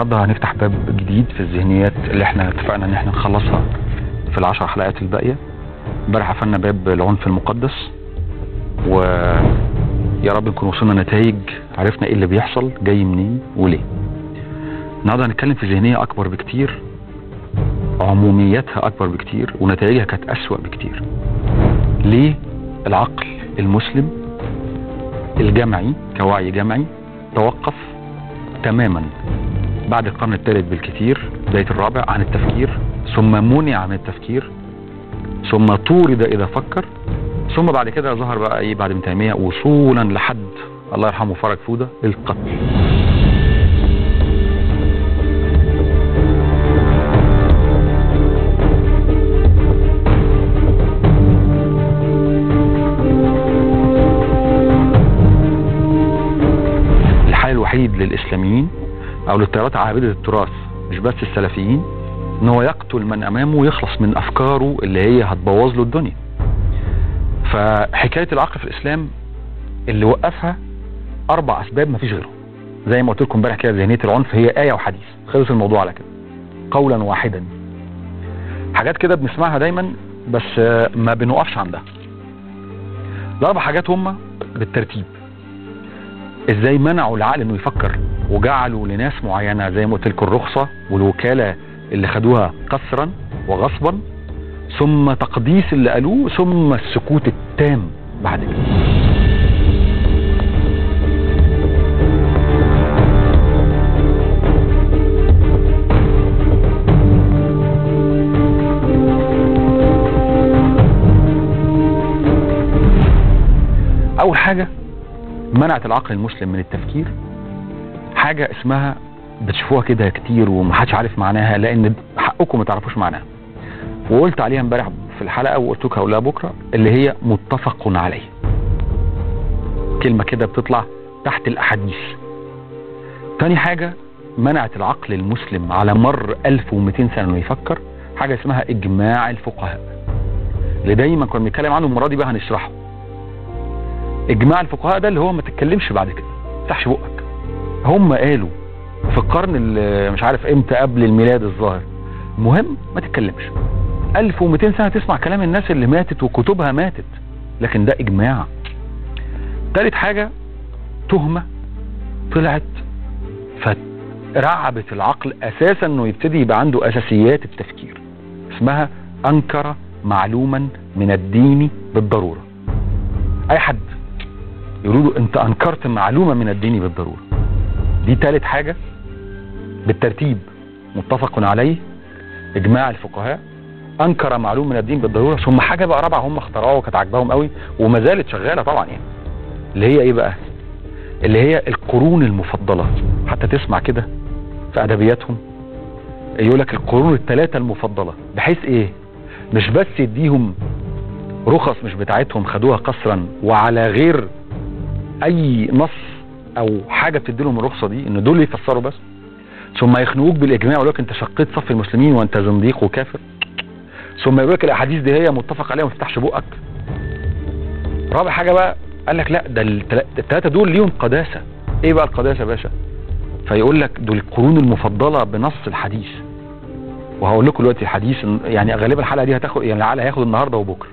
النهارده هنفتح باب جديد في الذهنيات اللي احنا اتفقنا ان احنا نخلصها في العشر حلقات الباقيه امبارح قفلنا باب العنف المقدس و يا رب نكون وصلنا نتائج عرفنا ايه اللي بيحصل جاي منين وليه النهارده هنتكلم في ذهنيه اكبر بكتير عمومياتها اكبر بكتير ونتائجها كانت اسوأ بكتير ليه العقل المسلم الجمعي كوعي جمعي توقف تماما بعد القرن الثالث بالكثير بداية الرابع عن التفكير ثم منع من التفكير ثم طورد إذا فكر ثم بعد كده ظهر بقى ايه بعد ابن تيمية وصولا لحد الله يرحمه فرج فودة القتل الحل الوحيد للإسلاميين أو للتيارات عابدة التراث مش بس السلفيين ان هو يقتل من امامه ويخلص من افكاره اللي هي هتبوظ له الدنيا فحكايه العقل في الاسلام اللي وقفها اربع اسباب مفيش غيرهم زي ما قلت لكم امبارح كده ذهنيه العنف هي ايه وحديث خلص الموضوع على كده قولا واحدا حاجات كده بنسمعها دايما بس آه، ما بنوقفش عندها الاربع حاجات هما بالترتيب ازاي منعوا العقل انه يفكر وجعلوا لناس معينه زي ما قلت لكم الرخصه والوكاله اللي خدوها قسرا وغصبا ثم تقديس اللي قالوه ثم السكوت التام بعد كده اول حاجه منعت العقل المسلم من التفكير حاجه اسمها بتشوفوها كده كتير ومحدش عارف معناها لان حقكم ما تعرفوش معناها وقلت عليها امبارح في الحلقه وقلت لكم هقولها بكره اللي هي متفق عليه كلمه كده بتطلع تحت الاحاديث تاني حاجه منعت العقل المسلم على مر 1200 سنه انه يفكر حاجه اسمها اجماع الفقهاء اللي دايما كنا بنتكلم عنه المره دي بقى هنشرحه اجماع الفقهاء ده اللي هو ما تتكلمش بعد كده ما تفتحش بقك هم قالوا في القرن اللي مش عارف امتى قبل الميلاد الظاهر مهم ما تتكلمش 1200 سنه تسمع كلام الناس اللي ماتت وكتبها ماتت لكن ده اجماع تالت حاجه تهمه طلعت فرعبت العقل اساسا انه يبتدي يبقى عنده اساسيات التفكير اسمها انكر معلوما من الدين بالضروره اي حد يقولوا له انت انكرت معلومه من الدين بالضروره دي تالت حاجه بالترتيب متفق عليه اجماع الفقهاء انكر معلوم من الدين بالضروره ثم حاجه بقى رابعه هم اخترعوها وكانت عاجباهم قوي وما زالت شغاله طبعا يعني اللي هي ايه بقى اللي هي القرون المفضله حتى تسمع كده في ادبياتهم يقول لك القرون الثلاثه المفضله بحيث ايه مش بس يديهم رخص مش بتاعتهم خدوها قصرا وعلى غير اي نص او حاجه بتدي لهم الرخصه دي ان دول يفسروا بس ثم يخنقوك بالاجماع يقول لك انت شقيت صف المسلمين وانت زنديق وكافر ثم يقول لك الاحاديث دي هي متفق عليها وما تفتحش بقك رابع حاجه بقى قال لك لا ده الثلاثه دول ليهم قداسه ايه بقى القداسه يا باشا فيقول لك دول القرون المفضله بنص الحديث وهقول لكم دلوقتي الحديث يعني غالبا الحلقه دي هتاخد يعني العقل هياخد النهارده وبكره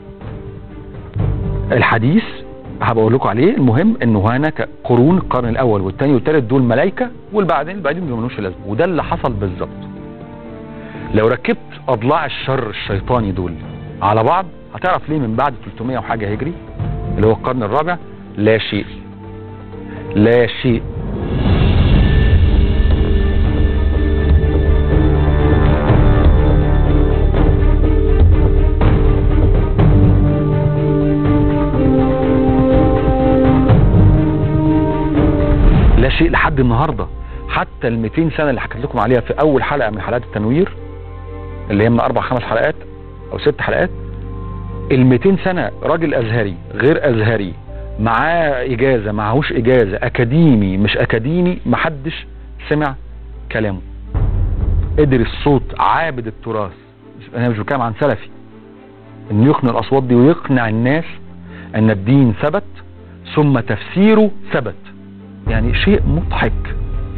الحديث هبقول لكم عليه المهم انه هناك قرون القرن الاول والثاني والثالث دول ملائكه والبعدين الباقيين ما لهمش لازمه وده اللي حصل بالظبط لو ركبت اضلاع الشر الشيطاني دول على بعض هتعرف ليه من بعد 300 وحاجه هجري اللي هو القرن الرابع لا شيء لا شيء لا شيء لحد النهارده حتى ال 200 سنه اللي حكيت لكم عليها في اول حلقه من حلقات التنوير اللي هي من اربع خمس حلقات او ست حلقات ال 200 سنه راجل ازهري غير ازهري معاه اجازه معهوش اجازه اكاديمي مش اكاديمي محدش سمع كلامه قدر الصوت عابد التراث انا مش بتكلم عن سلفي انه يقنع الاصوات دي ويقنع الناس ان الدين ثبت ثم تفسيره ثبت يعني شيء مضحك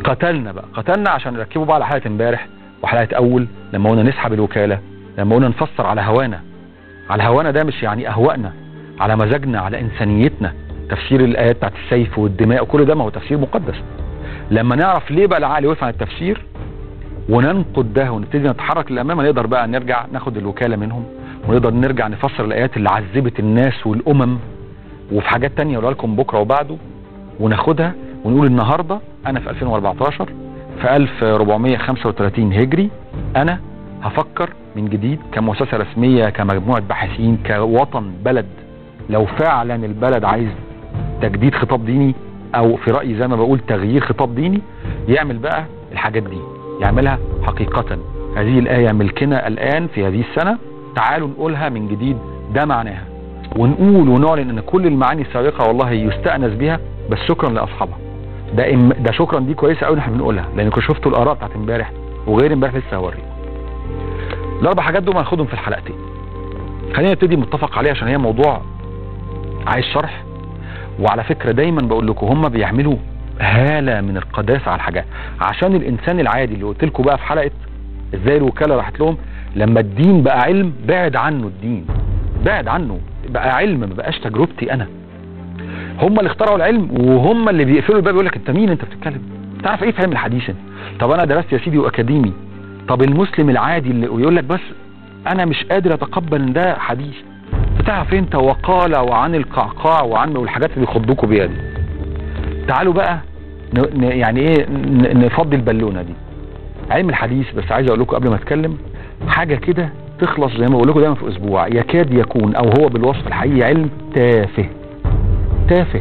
قتلنا بقى قتلنا عشان نركبه بقى على حلقه امبارح وحلقه اول لما قلنا نسحب الوكاله لما قلنا نفسر على هوانا على هوانا ده مش يعني اهوائنا على مزاجنا على انسانيتنا تفسير الايات بتاعت السيف والدماء وكل ده ما هو تفسير مقدس لما نعرف ليه بقى العقل وقف عن التفسير وننقد ده ونبتدي نتحرك للامام نقدر بقى نرجع ناخد الوكاله منهم ونقدر نرجع نفسر الايات اللي عذبت الناس والامم وفي حاجات تانية اقولها لكم بكره وبعده وناخدها ونقول النهارده انا في 2014 في 1435 هجري انا هفكر من جديد كمؤسسه رسميه كمجموعه باحثين كوطن بلد لو فعلا البلد عايز تجديد خطاب ديني او في رايي زي ما بقول تغيير خطاب ديني يعمل بقى الحاجات دي يعملها حقيقه هذه الايه ملكنا الان في هذه السنه تعالوا نقولها من جديد ده معناها ونقول ونعلن ان كل المعاني السابقه والله يستانس بها بس شكرا لاصحابها ده إم ده شكرا دي كويسه قوي ان احنا بنقولها لان كنت شفتوا الاراء بتاعت امبارح وغير امبارح لسه هوريكم الاربع حاجات دول هناخدهم في الحلقتين خلينا نبتدي متفق عليه عشان هي موضوع عايز شرح وعلى فكره دايما بقول لكم هم بيعملوا هاله من القداسه على الحاجات عشان الانسان العادي اللي قلت لكم بقى في حلقه ازاي الوكاله راحت لهم لما الدين بقى علم بعد عنه الدين بعد عنه بقى علم ما بقاش تجربتي انا هم اللي اخترعوا العلم وهم اللي بيقفلوا الباب يقول لك انت مين انت بتتكلم تعرف ايه في علم الحديث انت طب انا درست يا سيدي واكاديمي طب المسلم العادي اللي ويقول لك بس انا مش قادر اتقبل ان ده حديث بتعرف انت وقال وعن القعقاع وعن والحاجات اللي بيخضوكوا بيها دي تعالوا بقى ن... ن... يعني ايه ن... نفضي البالونه دي علم الحديث بس عايز اقول لكم قبل ما اتكلم حاجه كده تخلص زي ما بقول لكم دايما في اسبوع يكاد يكون او هو بالوصف الحقيقي علم تافه تافه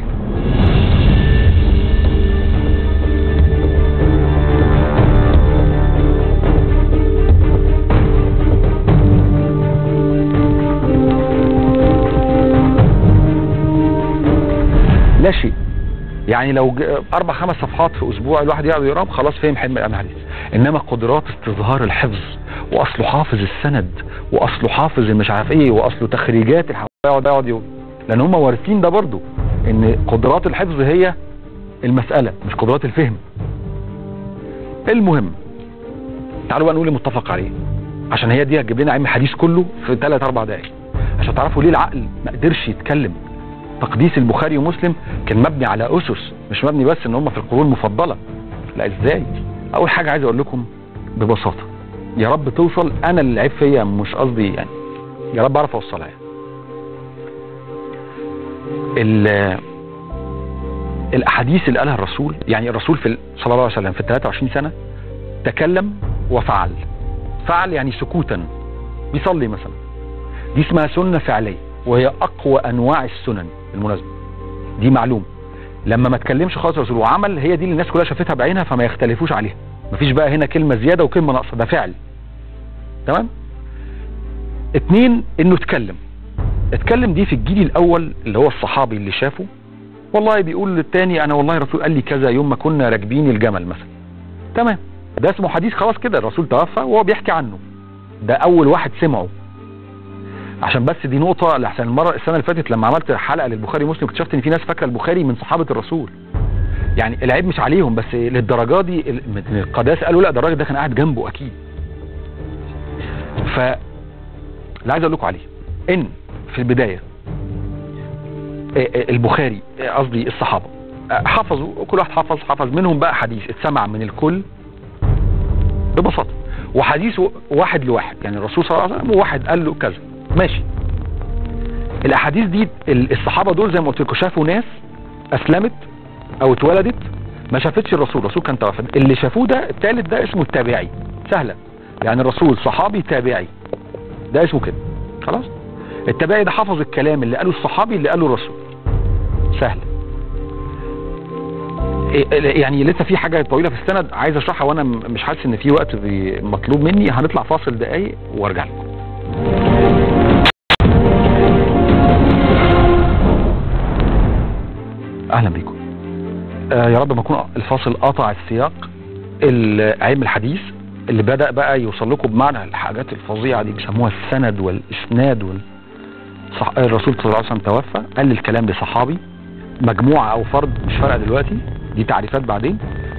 لا شيء يعني لو ج- اربع خمس صفحات في اسبوع الواحد يقعد يقراهم خلاص فهم حلم الامن الحديث انما قدرات استظهار الحفظ واصله حافظ السند واصله حافظ مش عارف ايه واصله تخريجات الحوادث يقعد يقعد يقول لان هم وارثين ده برضو ان قدرات الحفظ هي المساله مش قدرات الفهم المهم تعالوا بقى نقول المتفق عليه عشان هي دي هتجيب لنا علم الحديث كله في 3 4 دقائق عشان تعرفوا ليه العقل ما قدرش يتكلم تقديس البخاري ومسلم كان مبني على اسس مش مبني بس ان هم في القرون المفضله لا ازاي اول حاجه عايز اقول لكم ببساطه يا رب توصل انا اللي العيب فيا مش قصدي يعني يا رب اعرف اوصلها يعني. ال- الاحاديث اللي قالها الرسول يعني الرسول في ال- صلى الله عليه وسلم في ال 23 سنه تكلم وفعل فعل يعني سكوتا بيصلي مثلا دي اسمها سنه فعليه وهي اقوى انواع السنن بالمناسبه دي معلوم لما ما اتكلمش خالص الرسول وعمل هي دي اللي الناس كلها شافتها بعينها فما يختلفوش عليها مفيش بقى هنا كلمه زياده وكلمه ناقصه ده فعل تمام اتنين انه اتكلم اتكلم دي في الجيل الاول اللي هو الصحابي اللي شافه والله بيقول للتاني انا والله الرسول قال لي كذا يوم ما كنا راكبين الجمل مثلا تمام ده اسمه حديث خلاص كده الرسول توفى وهو بيحكي عنه ده اول واحد سمعه عشان بس دي نقطة لحسن المرة السنة اللي فاتت لما عملت حلقة للبخاري ومسلم اكتشفت ان في ناس فاكرة البخاري من صحابة الرسول يعني العيب مش عليهم بس للدرجة دي ال- من القداسة قالوا لا ده الراجل ده كان قاعد جنبه اكيد ف اللي عايز اقول لكم عليه ان في البداية آه، آه، البخاري آه، قصدي الصحابة آه، حفظوا كل واحد حفظ حفظ منهم بقى حديث اتسمع من الكل ببساطة وحديث واحد لواحد يعني الرسول صلى الله عليه وسلم وواحد قال له كذا ماشي الاحاديث دي ال- الصحابه دول زي ما قلت لكم شافوا ناس اسلمت او اتولدت ما شافتش الرسول الرسول كان توفى اللي شافوه ده الثالث ده اسمه التابعي سهله يعني الرسول صحابي تابعي ده اسمه كده خلاص التابعي ده حفظ الكلام اللي قاله الصحابي اللي قاله الرسول سهل إيه- يعني لسه في حاجه طويله في السند عايز اشرحها وانا م- مش حاسس ان في وقت بي- مطلوب مني هنطلع فاصل دقايق وارجع لكم اهلا بيكم آه يا رب ما يكون الفاصل قطع السياق ال- علم الحديث اللي بدأ بقى يوصل لكم بمعنى الحاجات الفظيعة دي بيسموها السند والإسناد وال... صح... الرسول صلى الله عليه وسلم توفى قال الكلام لصحابي مجموعة أو فرد مش فارقة دلوقتي دي تعريفات بعدين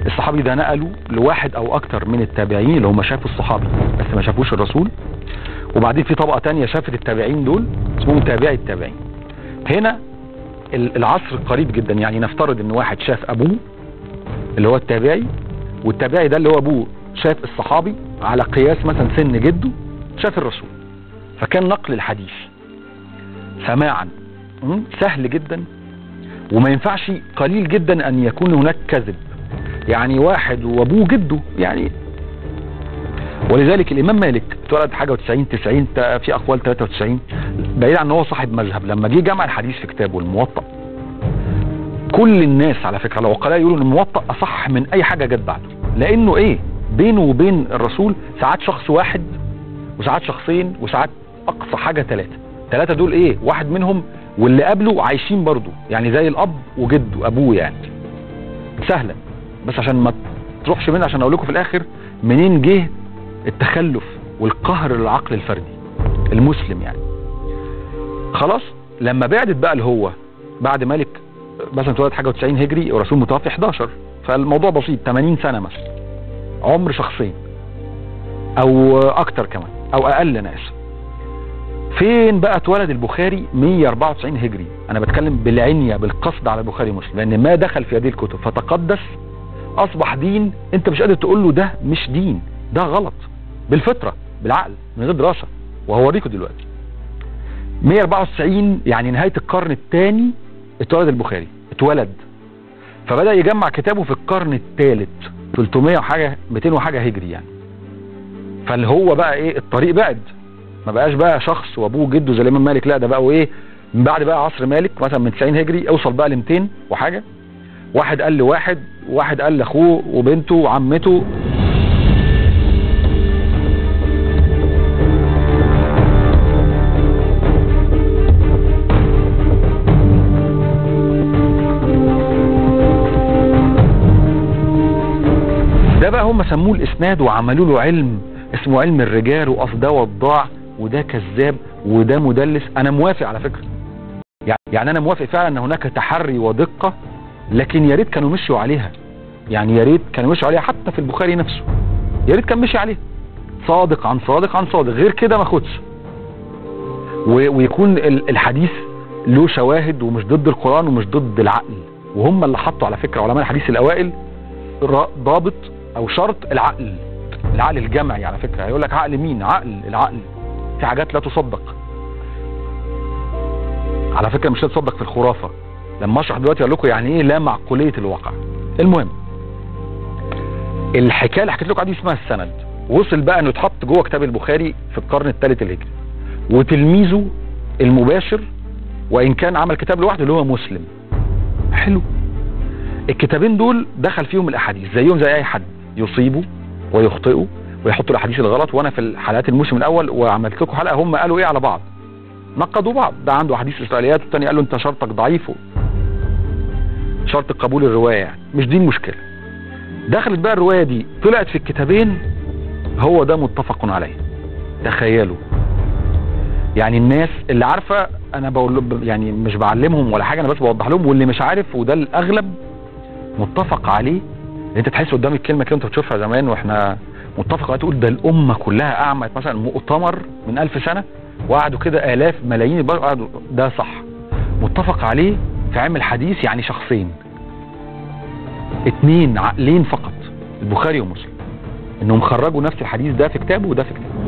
الصحابي ده نقله لواحد او اكتر من التابعين اللي هم شافوا الصحابي بس ما شافوش الرسول وبعدين في طبقة تانية شافت التابعين دول اسمهم تابعي التابعين هنا ال- العصر قريب جدا يعني نفترض ان واحد شاف ابوه اللي هو التابعي والتابعي ده اللي هو ابوه شاف الصحابي على قياس مثلا سن جده شاف الرسول فكان نقل الحديث سماعا م? سهل جدا وما ينفعش قليل جدا ان يكون هناك كذب يعني واحد وابوه جده يعني ولذلك الامام مالك اتولد حاجه و90 90 تا- في اقوال 93 بعيد عن ان هو صاحب مذهب لما جه جمع الحديث في كتابه الموطأ كل الناس على فكره العقلاء يقولوا ان الموطأ اصح من اي حاجه جت بعده لانه ايه بينه وبين الرسول ساعات شخص واحد وساعات شخصين وساعات اقصى حاجه ثلاثه ثلاثه دول ايه واحد منهم واللي قبله عايشين برضه يعني زي الاب وجده ابوه يعني سهله بس عشان ما تروحش مني عشان اقول لكم في الاخر منين جه التخلف والقهر للعقل الفردي المسلم يعني خلاص لما بعدت بقى اللي هو بعد مالك مثلا اتولد حاجه و90 هجري ورسول متوفي 11 فالموضوع بسيط 80 سنه مثلا عمر شخصين او اكتر كمان او اقل انا اسف فين بقى اتولد البخاري 194 هجري انا بتكلم بالعنيه بالقصد على البخاري ومسلم لان ما دخل في هذه الكتب فتقدس اصبح دين انت مش قادر تقول له ده مش دين ده غلط بالفطره بالعقل من غير دراسه وهوريكم دلوقتي 194 يعني نهايه القرن الثاني اتولد البخاري اتولد فبدا يجمع كتابه في القرن الثالث 300 وحاجه 200 وحاجه هجري يعني فاللي هو بقى ايه الطريق بعد ما بقاش بقى شخص وابوه جده زي الامام مالك لا ده بقوا ايه من بعد بقى عصر مالك مثلا من 90 هجري اوصل بقى ل 200 وحاجه واحد قال لواحد واحد قال لاخوه وبنته وعمته ده بقى هم سموه الاسناد وعملوا له علم اسمه علم الرجال واصل ده وضاع وده كذاب وده مدلس انا موافق على فكره يعني يعني انا موافق فعلا ان هناك تحري ودقه لكن يا ريت كانوا مشوا عليها يعني يا ريت كانوا مشوا عليها حتى في البخاري نفسه يا ريت كان مشي عليها صادق عن صادق عن صادق غير كده ما خدش و- ويكون ال- الحديث له شواهد ومش ضد القرآن ومش ضد العقل وهم اللي حطوا على فكرة علماء الحديث الأوائل را- ضابط أو شرط العقل العقل الجمعي على فكرة هيقول لك عقل مين عقل العقل في حاجات لا تصدق على فكرة مش لا تصدق في الخرافة لما اشرح دلوقتي اقول لكم يعني ايه لا معقولية الواقع المهم الحكايه اللي حكيت لكم عليها دي اسمها السند وصل بقى انه اتحط جوه كتاب البخاري في القرن الثالث الهجري وتلميذه المباشر وان كان عمل كتاب لوحده اللي هو مسلم حلو الكتابين دول دخل فيهم الاحاديث زيهم زي اي حد يصيبوا ويخطئوا ويحطوا الاحاديث الغلط وانا في الحلقات الموسم الاول وعملت لكم حلقه هم قالوا ايه على بعض نقدوا بعض ده عنده احاديث اسرائيليات والتاني قال له انت شرطك ضعيف شرط قبول الروايه يعني مش دي المشكله دخلت بقى الروايه دي طلعت في الكتابين هو ده متفق عليه تخيلوا يعني الناس اللي عارفه انا بقول له- يعني مش بعلمهم ولا حاجه انا بس بوضح لهم واللي مش عارف وده الاغلب متفق عليه ان انت تحس قدام الكلمه كده انت بتشوفها زمان واحنا متفق عليه تقول ده الامه كلها قعدت مثلا مؤتمر من ألف سنه وقعدوا كده الاف ملايين البشر قعدوا ده صح متفق عليه في علم الحديث يعني شخصين اتنين عقلين فقط البخاري ومسلم انهم خرجوا نفس الحديث ده في كتابه وده في كتابه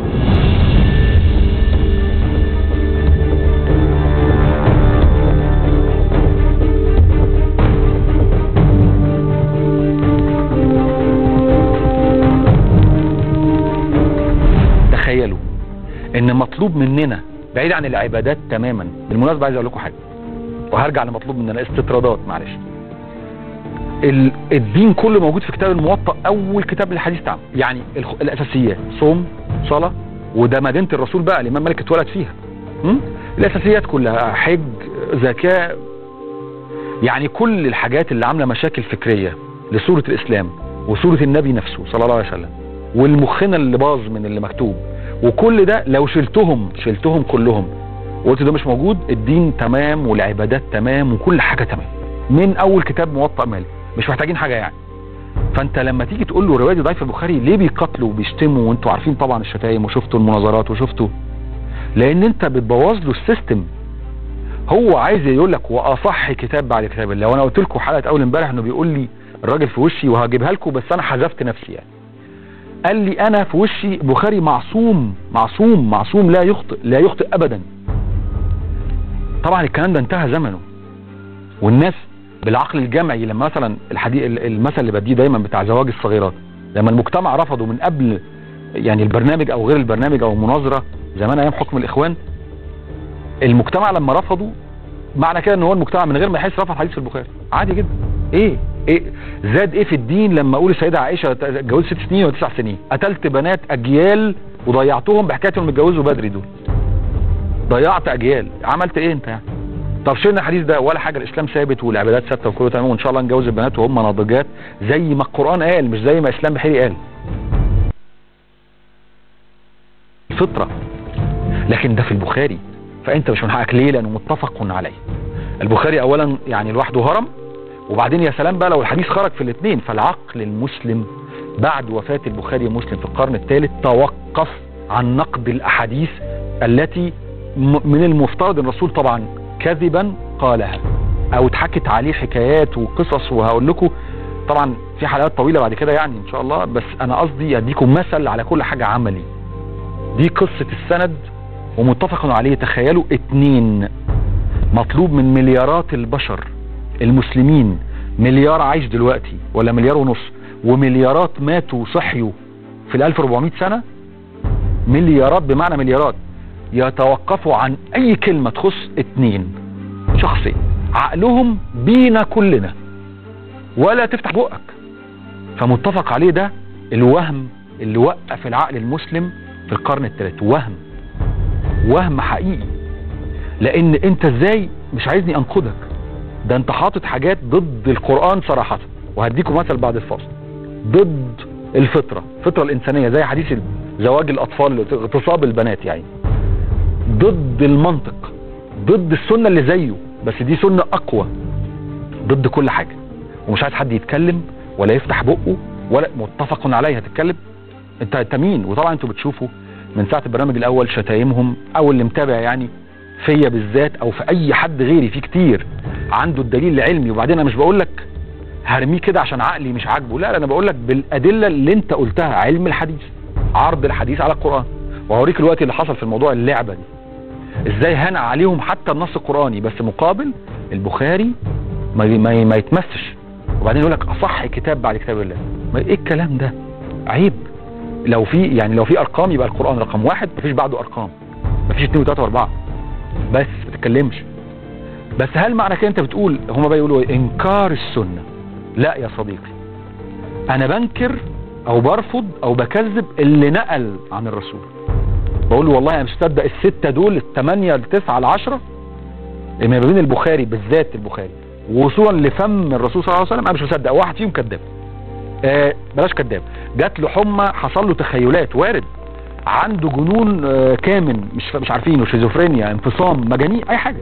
تخيلوا ان مطلوب مننا بعيد عن العبادات تماما بالمناسبه عايز اقول لكم حاجه وهرجع لمطلوب مننا استطرادات معلش ال- الدين كله موجود في كتاب الموطأ اول كتاب للحديث تعمل يعني الخ- الاساسيات صوم صلاه وده مدينه الرسول بقى الامام مالك اتولد فيها م? الاساسيات كلها حج زكاه يعني كل الحاجات اللي عامله مشاكل فكريه لصوره الاسلام وصوره النبي نفسه صلى الله عليه وسلم والمخنا اللي باظ من اللي مكتوب وكل ده لو شلتهم شلتهم كلهم وقلت ده مش موجود الدين تمام والعبادات تمام وكل حاجه تمام من اول كتاب موطأ مالك مش محتاجين حاجه يعني فانت لما تيجي تقول له الروايه دي ضعيفه البخاري ليه بيقاتلوا وبيشتموا وانتوا عارفين طبعا الشتايم وشفتوا المناظرات وشفتوا لان انت بتبوظ له السيستم هو عايز يقول لك واصح كتاب بعد كتاب الله وانا قلت لكم حلقه اول امبارح انه بيقول لي الراجل في وشي وهجيبها لكم بس انا حذفت نفسي يعني قال لي انا في وشي بخاري معصوم معصوم معصوم لا يخطئ لا يخطئ ابدا طبعا الكلام ده انتهى زمنه والناس بالعقل الجمعي لما مثلا الحديث المثل اللي بديه دايما بتاع زواج الصغيرات لما المجتمع رفضه من قبل يعني البرنامج او غير البرنامج او المناظره زمان ايام حكم الاخوان المجتمع لما رفضوا معنى كده ان هو المجتمع من غير ما يحس رفض حديث البخاري عادي جدا ايه ايه زاد ايه في الدين لما اقول السيده عائشه اتجوزت ست سنين وتسع سنين قتلت بنات اجيال وضيعتهم بحكايه انهم اتجوزوا بدري دول ضيعت اجيال عملت ايه انت يعني طب شلنا الحديث ده ولا حاجه الاسلام ثابت والعبادات ثابته وكله تمام وان شاء الله نجوز البنات وهم ناضجات زي ما القران قال مش زي ما اسلام بحيري قال الفطره لكن ده في البخاري فانت مش من حقك ليه لانه متفق عليه البخاري اولا يعني لوحده هرم وبعدين يا سلام بقى لو الحديث خرج في الاثنين فالعقل المسلم بعد وفاة البخاري ومسلم في القرن الثالث توقف عن نقد الاحاديث التي من المفترض الرسول طبعا كذبا قالها او اتحكت عليه حكايات وقصص وهقول لكم طبعا في حلقات طويلة بعد كده يعني ان شاء الله بس انا قصدي اديكم مثل على كل حاجة عملي دي قصة السند ومتفق عليه تخيلوا اتنين مطلوب من مليارات البشر المسلمين مليار عايش دلوقتي ولا مليار ونص ومليارات ماتوا صحيوا في ال 1400 سنة مليارات بمعنى مليارات يتوقفوا عن اي كلمة تخص اتنين شخصين عقلهم بينا كلنا ولا تفتح بقك فمتفق عليه ده الوهم اللي وقف العقل المسلم في القرن الثالث وهم وهم حقيقي لان انت ازاي مش عايزني انقدك ده انت حاطط حاجات ضد القرآن صراحة وهديكم مثل بعد الفاصل ضد الفطرة الفطرة الانسانية زي حديث زواج الاطفال اغتصاب البنات يعني ضد المنطق ضد السنة اللي زيه بس دي سنة اقوى ضد كل حاجة ومش عايز حد يتكلم ولا يفتح بقه ولا متفق عليها تتكلم انت انت مين وطبعا انتوا بتشوفوا من ساعة البرنامج الاول شتايمهم او اللي متابع يعني فيا بالذات او في اي حد غيري في كتير عنده الدليل العلمي وبعدين انا مش بقول لك هرميه كده عشان عقلي مش عاجبه لا, لا انا بقول لك بالادله اللي انت قلتها علم الحديث عرض الحديث على القران وهوريك الوقت اللي حصل في الموضوع اللعبه دي ازاي هنع عليهم حتى النص القراني بس مقابل البخاري ما ما, ما يتمسش وبعدين يقول لك اصح كتاب بعد كتاب الله ما ايه الكلام ده عيب لو في يعني لو في ارقام يبقى القران رقم واحد مفيش بعده ارقام مفيش اثنين وثلاثه واربعه بس ما تتكلمش بس هل معنى كده انت بتقول هما بقى يقولوا انكار السنه لا يا صديقي انا بنكر او برفض او بكذب اللي نقل عن الرسول بقول له والله انا مش مصدق الستة دول الثمانية التسعة العشرة ما بين البخاري بالذات البخاري وصولا لفم الرسول صلى الله عليه وسلم انا مش مصدق واحد فيهم كذاب آه بلاش كذاب جات له حمى حصل له تخيلات وارد عنده جنون آه كامن مش مش عارفينه شيزوفرينيا انفصام مجانين اي حاجه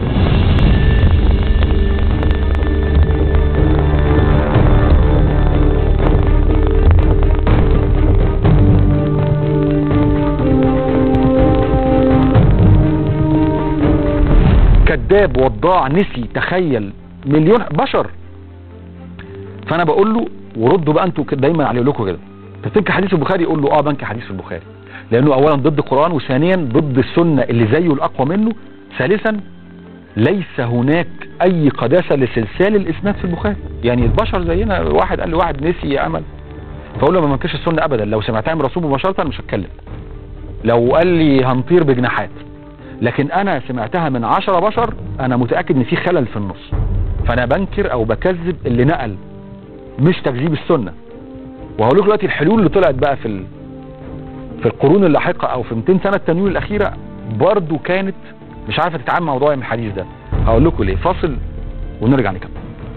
كذاب وضاع نسي تخيل مليون بشر فانا بقول له وردوا بقى انتوا دايما عليه لكم كده تفتكر حديث البخاري يقول له اه بنك حديث البخاري لانه اولا ضد القران وثانيا ضد السنه اللي زيه الاقوى منه ثالثا ليس هناك اي قداسه لسلسال الاسناد في البخاري يعني البشر زينا واحد قال لواحد نسي يا امل فاقول له ما منكرش السنه ابدا لو سمعتها من الرسول مباشره مش هتكلم لو قال لي هنطير بجناحات لكن انا سمعتها من عشرة بشر انا متاكد ان في خلل في النص فانا بنكر او بكذب اللي نقل مش تكذيب السنه وهقول لكم دلوقتي الحلول اللي طلعت بقى في ال... في القرون اللاحقه او في 200 سنه التنوير الاخيره برضو كانت مش عارفه تتعامل مع موضوع الحديث ده هقول لكم ليه فاصل ونرجع نكمل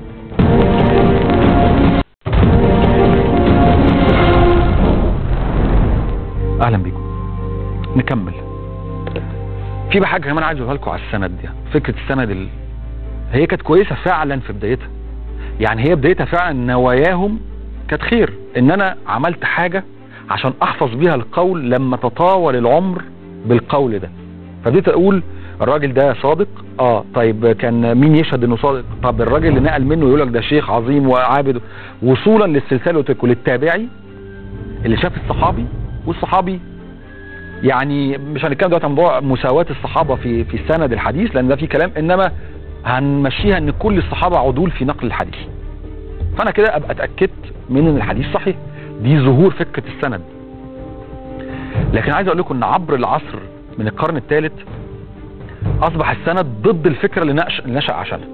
اهلا بيكم نكمل في بقى حاجه كمان عايز اقولها لكم على السند دي فكره السند ال... هي كانت كويسه فعلا في بدايتها يعني هي بدايتها فعلا نواياهم كانت خير ان انا عملت حاجة عشان احفظ بيها القول لما تطاول العمر بالقول ده فبديت اقول الراجل ده صادق اه طيب كان مين يشهد انه صادق طب الراجل اللي نقل منه يقول لك ده شيخ عظيم وعابد وصولا للسلسله قلت لكم للتابعي اللي شاف الصحابي والصحابي يعني مش هنتكلم دلوقتي عن موضوع مساواه الصحابه في في السند الحديث لان ده في كلام انما هنمشيها ان كل الصحابه عدول في نقل الحديث فانا كده ابقى اتاكدت من ان الحديث صحيح دي ظهور فكره السند لكن عايز اقول لكم ان عبر العصر من القرن الثالث اصبح السند ضد الفكره اللي نشأ, اللي نشأ عشانها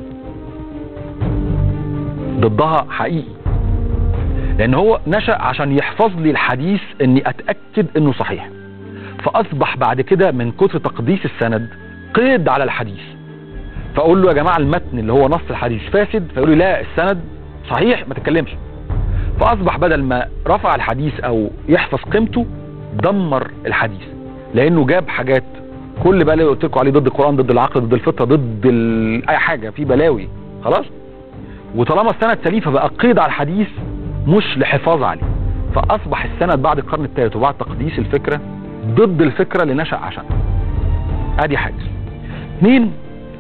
ضدها حقيقي لان هو نشأ عشان يحفظ لي الحديث اني اتأكد انه صحيح فاصبح بعد كده من كتر تقديس السند قيد على الحديث فاقول له يا جماعه المتن اللي هو نص الحديث فاسد فيقول لي لا السند صحيح ما تتكلمش فاصبح بدل ما رفع الحديث او يحفظ قيمته دمر الحديث لانه جاب حاجات كل بقى اللي قلت لكم عليه ضد القران ضد العقل ضد الفطره ضد ال... اي حاجه في بلاوي خلاص وطالما السند سليم فبقى قيد على الحديث مش لحفاظ عليه فاصبح السند بعد القرن الثالث وبعد تقديس الفكره ضد الفكره اللي نشا عشانها ادي حاجه اثنين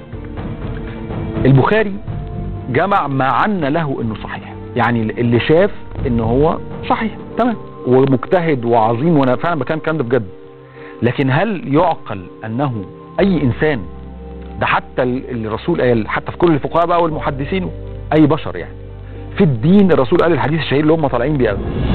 البخاري جمع ما عنا له انه صحيح يعني اللي شاف ان هو صحيح تمام ومجتهد وعظيم وانا فعلا بكلم الكلام ده بجد لكن هل يعقل انه اي انسان ده حتى الرسول قال حتى في كل الفقهاء بقى والمحدثين اي بشر يعني في الدين الرسول قال الحديث الشهير اللي هم طالعين بيه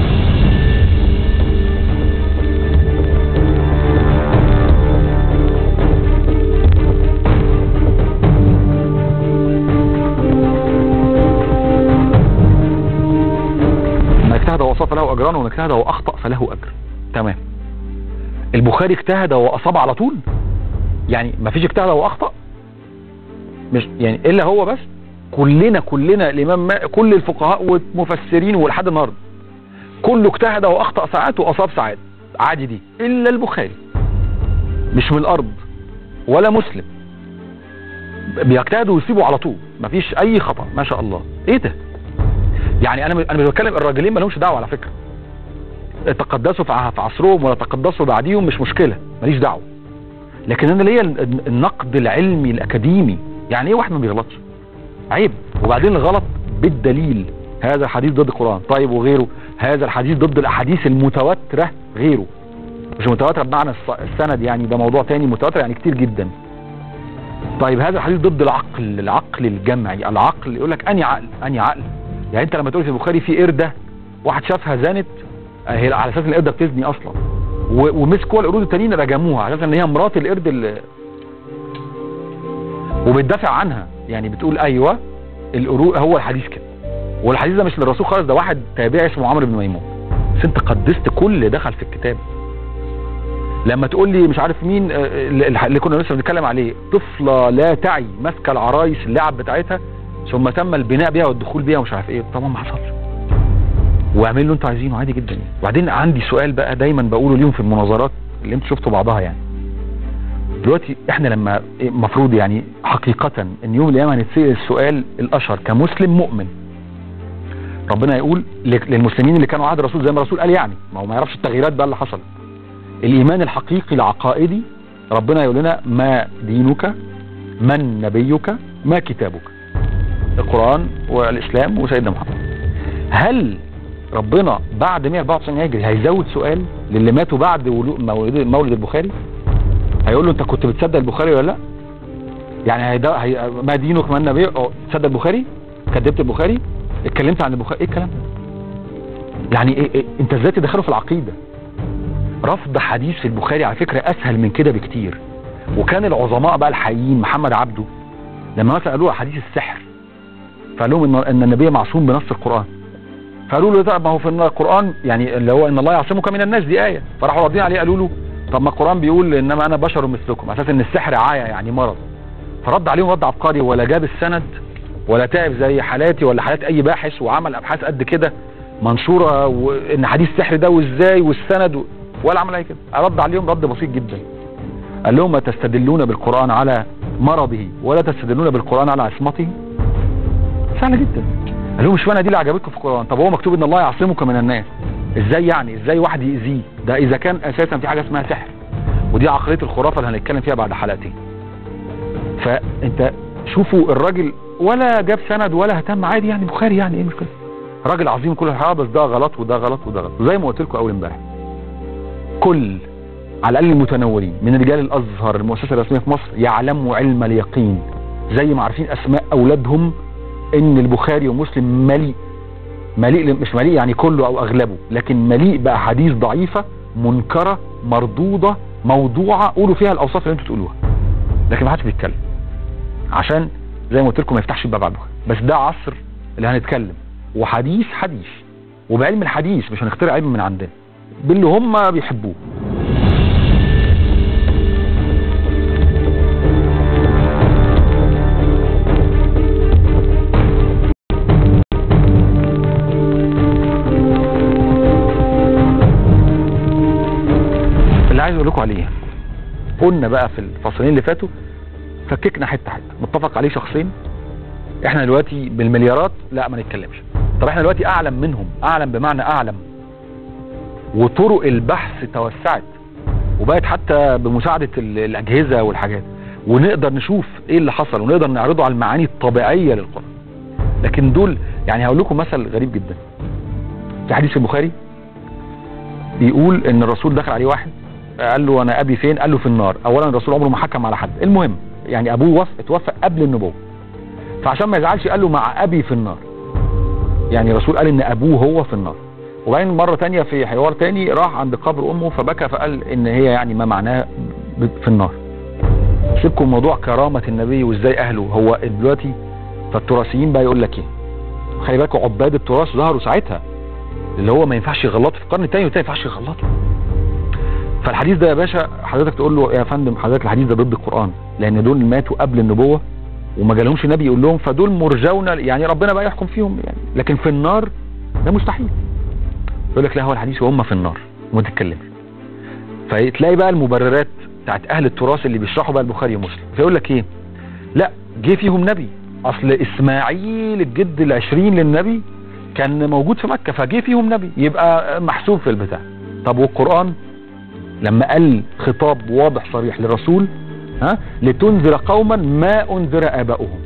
من اجتهد وصف له اجران ومن اجتهد واخطا فله اجر تمام البخاري اجتهد واصاب على طول يعني ما فيش اجتهد واخطا مش يعني الا هو بس كلنا كلنا الامام ما كل الفقهاء والمفسرين ولحد النهارده كله اجتهد واخطا ساعات واصاب ساعات عادي دي الا البخاري مش من الارض ولا مسلم بيجتهدوا ويسيبوا على طول مفيش اي خطا ما شاء الله ايه ده يعني انا انا مش بتكلم الراجلين ما لهمش دعوه على فكره تقدسوا في عصرهم ولا تقدسوا بعديهم مش مشكله ماليش دعوه لكن انا ليا النقد العلمي الاكاديمي يعني ايه واحد ما بيغلطش عيب وبعدين الغلط بالدليل هذا الحديث ضد القران طيب وغيره هذا الحديث ضد الاحاديث المتواتره غيره مش متواتر بمعنى السند يعني ده موضوع تاني متواتر يعني كتير جدا طيب هذا الحديث ضد العقل العقل الجمعي العقل يقول لك اني عقل اني عقل يعني انت لما تقول في البخاري في قرده واحد شافها زانت هي على اساس ان القرده بتزني اصلا ومسكوا القرود التانيين رجموها على اساس ان هي مرات القرد اللي وبتدافع عنها يعني بتقول ايوه القرود هو الحديث كده والحديث ده مش للرسول خالص ده واحد تابعي اسمه عمرو بن ميمون بس انت قدست كل اللي دخل في الكتاب لما تقول لي مش عارف مين اللي كنا لسه بنتكلم عليه طفله لا تعي ماسكه العرايس اللعب بتاعتها ثم تم البناء بيها والدخول بيها ومش عارف ايه طبعا ما حصلش واعملوا اللي انتوا عايزينه عادي جدا يعني وبعدين عندي سؤال بقى دايما بقوله ليهم في المناظرات اللي انتوا شفتوا بعضها يعني دلوقتي احنا لما المفروض يعني حقيقة ان يوم القيامة هنتسأل السؤال الاشهر كمسلم مؤمن ربنا يقول للمسلمين اللي كانوا عهد الرسول زي ما الرسول قال يعني ما هو ما يعرفش التغييرات بقى اللي حصلت الايمان الحقيقي العقائدي ربنا يقول لنا ما دينك من نبيك ما كتابك القرآن والاسلام وسيدنا محمد هل ربنا بعد 194 هجري هيزود سؤال للي ماتوا بعد مولد, مولد البخاري هيقول له انت كنت بتصدق البخاري ولا لا يعني هيدا هي ما دينك من نبي تصدق البخاري كذبت البخاري اتكلمت عن البخاري ايه الكلام ده يعني إيه, إيه انت ازاي تدخله في العقيده رفض حديث في البخاري على فكره اسهل من كده بكتير وكان العظماء بقى الحقيقيين محمد عبده لما مثلا قالوا حديث السحر فقال لهم ان النبي معصوم بنص القران فقالوا له ده ما هو في القران يعني اللي هو ان الله يعصمك من الناس دي ايه فراحوا راضيين عليه قالوا له طب ما القران بيقول انما انا بشر مثلكم اساس ان السحر عايه يعني مرض فرد عليهم رد عبقري ولا جاب السند ولا تعب زي حالاتي ولا حالات اي باحث وعمل ابحاث قد كده منشوره وان حديث السحر ده وازاي والسند و... ولا عمل اي كده رد عليهم رد بسيط جدا قال لهم ما تستدلون بالقران على مرضه ولا تستدلون بالقران على عصمته سهله جدا قال لهم اشمعنى دي اللي عجبتكم في القران طب هو مكتوب ان الله يعصمك من الناس ازاي يعني ازاي واحد يأذيه ده اذا كان اساسا في حاجه اسمها سحر ودي عقليه الخرافه اللي هنتكلم فيها بعد حلقتين فانت شوفوا الراجل ولا جاب سند ولا اهتم عادي يعني بخاري يعني ايه المشكله راجل عظيم كل حاجه بس ده غلط وده غلط وده غلط زي ما قلت لكم اول امبارح كل على الاقل المتنورين من رجال الازهر المؤسسه الرسميه في مصر يعلموا علم اليقين زي ما عارفين اسماء اولادهم ان البخاري ومسلم مليء مليء مش مليء يعني كله او اغلبه لكن مليء باحاديث ضعيفه منكره مردوده موضوعه قولوا فيها الاوصاف اللي انتوا تقولوها لكن ما حدش بيتكلم عشان زي ما قلت لكم ما يفتحش الباب على البخاري بس ده عصر اللي هنتكلم وحديث حديث وبعلم الحديث مش هنخترع علم من عندنا باللي هم بيحبوه اللي عايز اقول لكم عليه قلنا بقى في الفصلين اللي فاتوا فككنا حته حته متفق عليه شخصين احنا دلوقتي بالمليارات لا ما نتكلمش طب احنا دلوقتي اعلم منهم اعلم بمعنى اعلم وطرق البحث توسعت وبقت حتى بمساعدة ال- الاجهزة والحاجات ونقدر نشوف ايه اللي حصل ونقدر نعرضه على المعاني الطبيعية للقرآن لكن دول يعني هقول لكم مثل غريب جدا في حديث البخاري بيقول ان الرسول دخل عليه واحد قال له انا ابي فين قال له في النار اولا الرسول عمره ما حكم على حد المهم يعني ابوه وف... اتوفى قبل النبوه فعشان ما يزعلش قال له مع ابي في النار يعني الرسول قال ان ابوه هو في النار وبعدين مرة تانية في حوار تاني راح عند قبر امه فبكى فقال ان هي يعني ما معناه ب- في النار سيبكم موضوع كرامة النبي وازاي اهله هو دلوقتي فالتراثيين بقى يقول لك ايه خلي بالكم عباد التراث ظهروا ساعتها اللي هو ما ينفعش يغلطوا في القرن الثاني والثاني ما ينفعش يغلطوا فالحديث ده يا باشا حضرتك تقول له يا فندم حضرتك الحديث ده ضد القرآن لان دول ماتوا قبل النبوة وما جالهمش نبي يقول لهم فدول مرجون يعني ربنا بقى يحكم فيهم يعني لكن في النار ده مستحيل يقول لك لا هو الحديث وهم في النار وما تتكلمش فتلاقي بقى المبررات بتاعت اهل التراث اللي بيشرحوا بقى البخاري ومسلم فيقول لك ايه لا جه فيهم نبي اصل اسماعيل الجد العشرين للنبي كان موجود في مكة فجه فيهم نبي يبقى محسوب في البتاع طب والقرآن لما قال خطاب واضح صريح للرسول ها لتنذر قوما ما انذر اباؤهم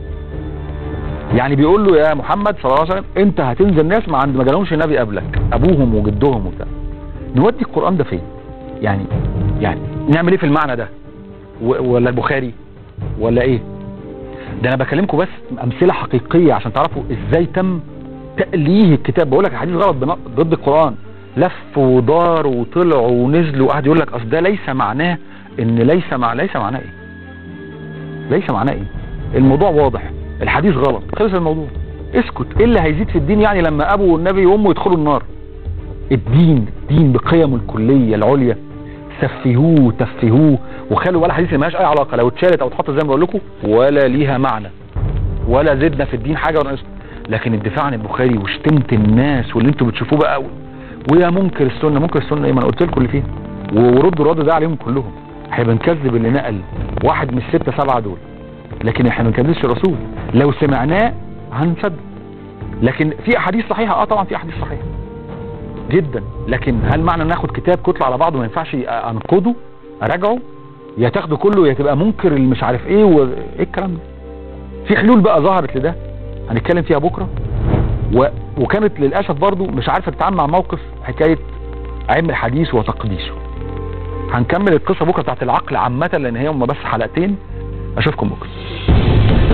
يعني بيقول له يا محمد صلى الله عليه وسلم انت هتنزل ناس ما عند ما جالهمش نبي قبلك ابوهم وجدهم وبتاع نودي القران ده فين يعني يعني نعمل ايه في المعنى ده و- ولا البخاري ولا ايه ده انا بكلمكم بس امثله حقيقيه عشان تعرفوا ازاي تم تأليه الكتاب بقول لك الحديث غلط بن- ضد القرآن لف ودار وطلعوا ونزلوا وقعد يقول لك اصل ده ليس معناه ان ليس مع ليس معناه ايه ليس معناه ايه الموضوع واضح الحديث غلط خلص الموضوع اسكت ايه اللي هيزيد في الدين يعني لما ابو والنبي وامه يدخلوا النار الدين الدين بقيمه الكليه العليا سفهوه تفهوه وخلوا ولا حديث مالهاش اي علاقه لو اتشالت او اتحطت زي ما بقول لكم ولا ليها معنى ولا زدنا في الدين حاجه ولا نقصنا لكن الدفاع عن البخاري وشتمة الناس واللي انتوا بتشوفوه بقى ويا منكر السنه منكر السنه ايه ما انا قلت لكم اللي فيه وردوا الرد ده عليهم كلهم احنا بنكذب اللي نقل واحد من الستة سبعة دول لكن احنا ما بنكذبش الرسول لو سمعناه هنصدق لكن في احاديث صحيحه اه طبعا في احاديث صحيحه جدا لكن هل معنى ان اخد كتاب كتله على بعضه ما ينفعش انقده اراجعه يا تاخده كله يا تبقى منكر اللي مش عارف ايه وايه الكلام ده في حلول بقى ظهرت لده هنتكلم فيها بكره و... وكانت للاسف برضو مش عارفه تتعامل مع موقف حكايه علم الحديث وتقديسه هنكمل القصه بكره بتاعت العقل عامه لان هي هم بس حلقتين اشوفكم بكره